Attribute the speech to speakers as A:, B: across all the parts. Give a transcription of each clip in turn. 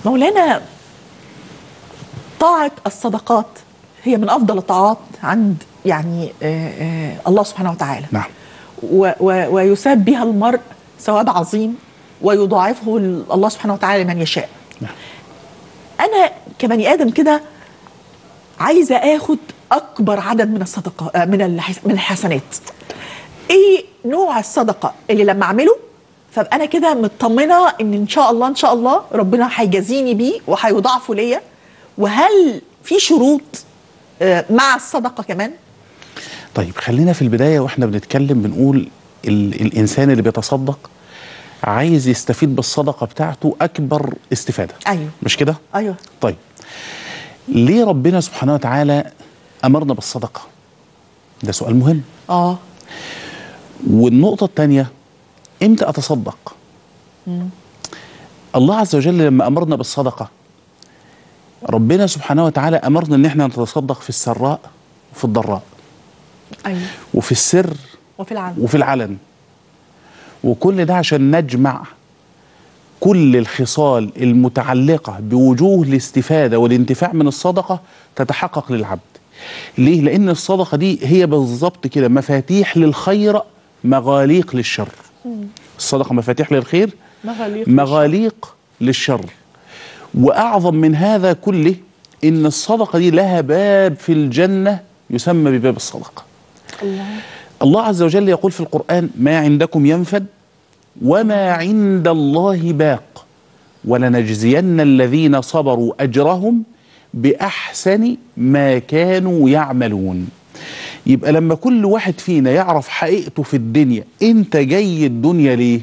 A: مولانا طاعة الصدقات هي من أفضل الطاعات عند يعني آه، آه، الله سبحانه وتعالى
B: نعم
A: و و ويثاب بها المرء ثواب عظيم ويضاعفه ال- الله سبحانه وتعالى لمن يشاء
B: نعم.
A: أنا كبني آدم كده عايزة آخد أكبر عدد من الصدقة آه، من الحس- من الحسنات إيه نوع الصدقة اللي لما أعمله فابقى أنا كده مطمنة إن إن شاء الله إن شاء الله ربنا هيجازيني بيه وهيضاعفه ليا وهل في شروط آه، مع الصدقة كمان؟
B: طيب خلينا في البدايه واحنا بنتكلم بنقول ال الانسان اللي بيتصدق عايز يستفيد بالصدقه بتاعته اكبر استفاده
A: أيوه
B: مش كده
A: أيوه
B: طيب ليه ربنا سبحانه وتعالى امرنا بالصدقه ده سؤال مهم
A: آه
B: والنقطه الثانيه امتى اتصدق الله عز وجل لما امرنا بالصدقه ربنا سبحانه وتعالى امرنا ان احنا نتصدق في السراء وفي الضراء
A: أيوه
B: وفي السر
A: وفي العالم
B: وفي العلن وكل ده عشان نجمع كل الخصال المتعلقة بوجوه الاستفادة والانتفاع من الصدقة تتحقق للعبد ليه؟ لأن الصدقة دي هي بالظبط كده مفاتيح للخير مغاليق للشر الصدقة مفاتيح للخير
A: مغاليق
B: مغاليق للشر وأعظم من هذا كله إن الصدقة دي لها باب في الجنة يسمى بباب الصدقة
A: الله
B: الله عز وجل يقول في القرآن ما عندكم ينفد وما عند الله باق ولنجزين الذين صبروا أجرهم بأحسن ما كانوا يعملون يبقى لما كل واحد فينا يعرف حقيقته في الدنيا انت جاي الدنيا ليه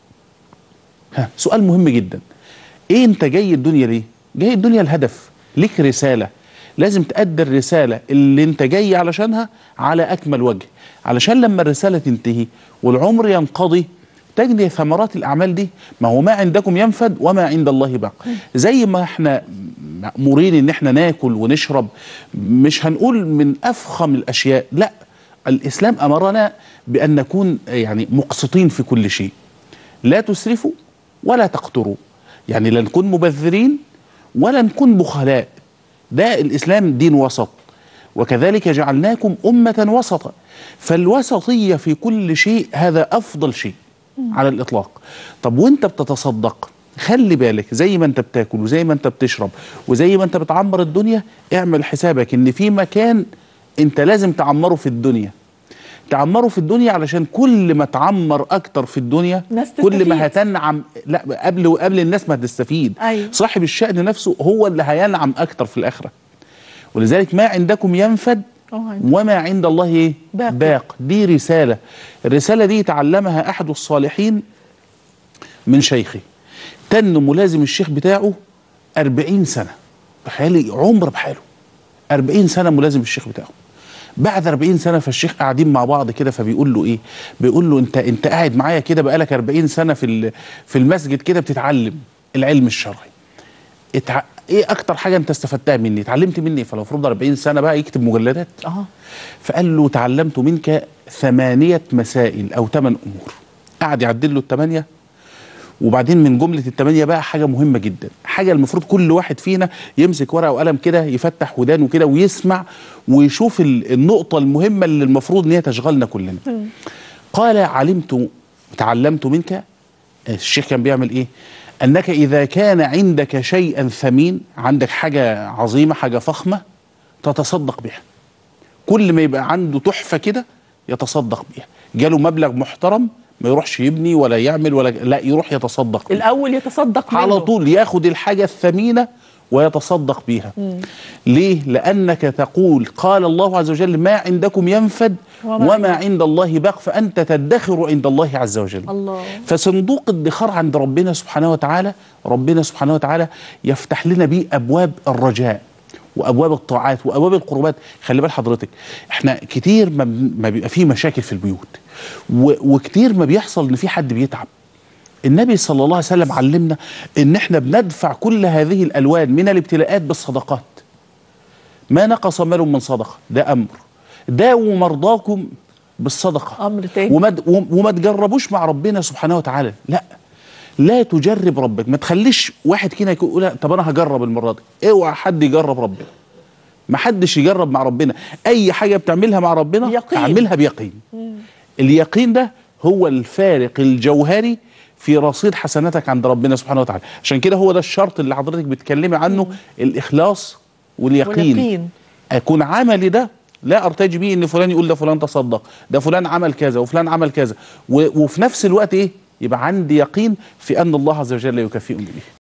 B: ها سؤال مهم جدا ايه انت جاي الدنيا ليه جاي الدنيا الهدف ليك رسالة لازم تأدي الرسالة اللي انت جاي علشانها على أكمل وجه علشان لما الرسالة تنتهي والعمر ينقضي تجني ثمرات الأعمال دي ما هو ما عندكم ينفد وما عند الله باق زي ما احنا مأمورين ان احنا ناكل ونشرب مش هنقول من أفخم الأشياء لا الإسلام أمرنا بأن نكون يعني مقسطين في كل شيء لا تسرفوا ولا تقتروا يعني لا نكون مبذرين ولا نكون بخلاء ده الإسلام دين وسط وكذلك جعلناكم أمة وسطا فالوسطية في كل شيء هذا أفضل شيء على الإطلاق طب وانت بتتصدق خلي بالك زي ما انت بتاكل وزي ما انت بتشرب وزي ما انت بتعمر الدنيا اعمل حسابك ان في مكان انت لازم تعمره في الدنيا تعمره في الدنيا علشان كل ما تعمر اكتر في الدنيا
A: ناس
B: كل ما
A: تستفيد.
B: هتنعم لا قبل قبل الناس ما هتستفيد
A: أيوة.
B: صاحب الشأن نفسه هو اللي هينعم اكتر في الاخره ولذلك ما عندكم ينفد
A: أه، عندك.
B: وما عند الله ايه
A: باق.
B: باق دي رساله الرساله دي تعلمها احد الصالحين من شيخه تن ملازم الشيخ بتاعه أربعين سنة تخيلي عمر بحاله أربعين سنة ملازم الشيخ بتاعه بعد 40 سنة فالشيخ قاعدين مع بعض كده فبيقول له ايه بيقول له انت انت قاعد معايا كده بقالك 40 سنة في ال- في المسجد كده بتتعلم العلم الشرعي اتع... ايه اكتر حاجة انت استفدتها مني اتعلمت مني فالمفروض 40 سنة بقى يكتب مجلدات
A: اه
B: فقال له تعلمت منك ثمانية مسائل أو ثمان أمور قعد يعدل له الثمانية وبعدين من جملة الثمانية بقى حاجة مهمة جدا حاجة المفروض كل واحد فينا يمسك ورقة وقلم كده يفتح ودانه كده ويسمع ويشوف ال- النقطة المهمة اللي المفروض إن هي تشغلنا كلنا قال علمت تعلمت منك الشيخ كان بيعمل ايه انك اذا كان عندك شيئا ثمين عندك حاجه عظيمه حاجه فخمه تتصدق بها كل ما يبقى عنده تحفه كده يتصدق بيها جاله مبلغ محترم ما يروحش يبني ولا يعمل ولا لا يروح يتصدق بيها
A: الاول يتصدق
B: على
A: منه.
B: طول ياخد الحاجة الثمينة ويتصدق بيها ليه؟ لأنك تقول قال الله عز وجل ما عندكم ينفد
A: وما
B: وما عند الله باق فأنت تدخر عند الله عز وجل
A: الله
B: فصندوق الادخار عند ربنا سبحانه وتعالى ربنا سبحانه وتعالى يفتح لنا بيه أبواب الرجاء وابواب الطاعات وابواب القربات خلي بال حضرتك احنا كتير ما, بن- ما بيبقى فيه مشاكل في البيوت و- وكتير ما بيحصل ان في حد بيتعب النبي صلى الله عليه وسلم علمنا ان احنا بندفع كل هذه الالوان من الابتلاءات بالصدقات ما نقص مال من صدقه ده امر داووا مرضاكم بالصدقه
A: امر تاني
B: وما د- وم- وما تجربوش مع ربنا سبحانه وتعالى لا لا تجرب ربك ما تخليش واحد كده يقول طب انا هجرب المره دي اوعى حد يجرب ربنا ما حدش يجرب مع ربنا اي حاجه بتعملها مع ربنا
A: يقين.
B: اعملها بيقين اليقين ده هو الفارق الجوهري في رصيد حسناتك عند ربنا سبحانه وتعالى عشان كده هو ده الشرط اللي حضرتك بتتكلمي عنه الاخلاص واليقين,
A: واليقين.
B: اكون عملي ده لا ارتجي بيه ان فلان يقول ده فلان تصدق ده فلان عمل كذا وفلان عمل كذا و- وفي نفس الوقت ايه يبقى عندي يقين في ان الله عز وجل يكافئني به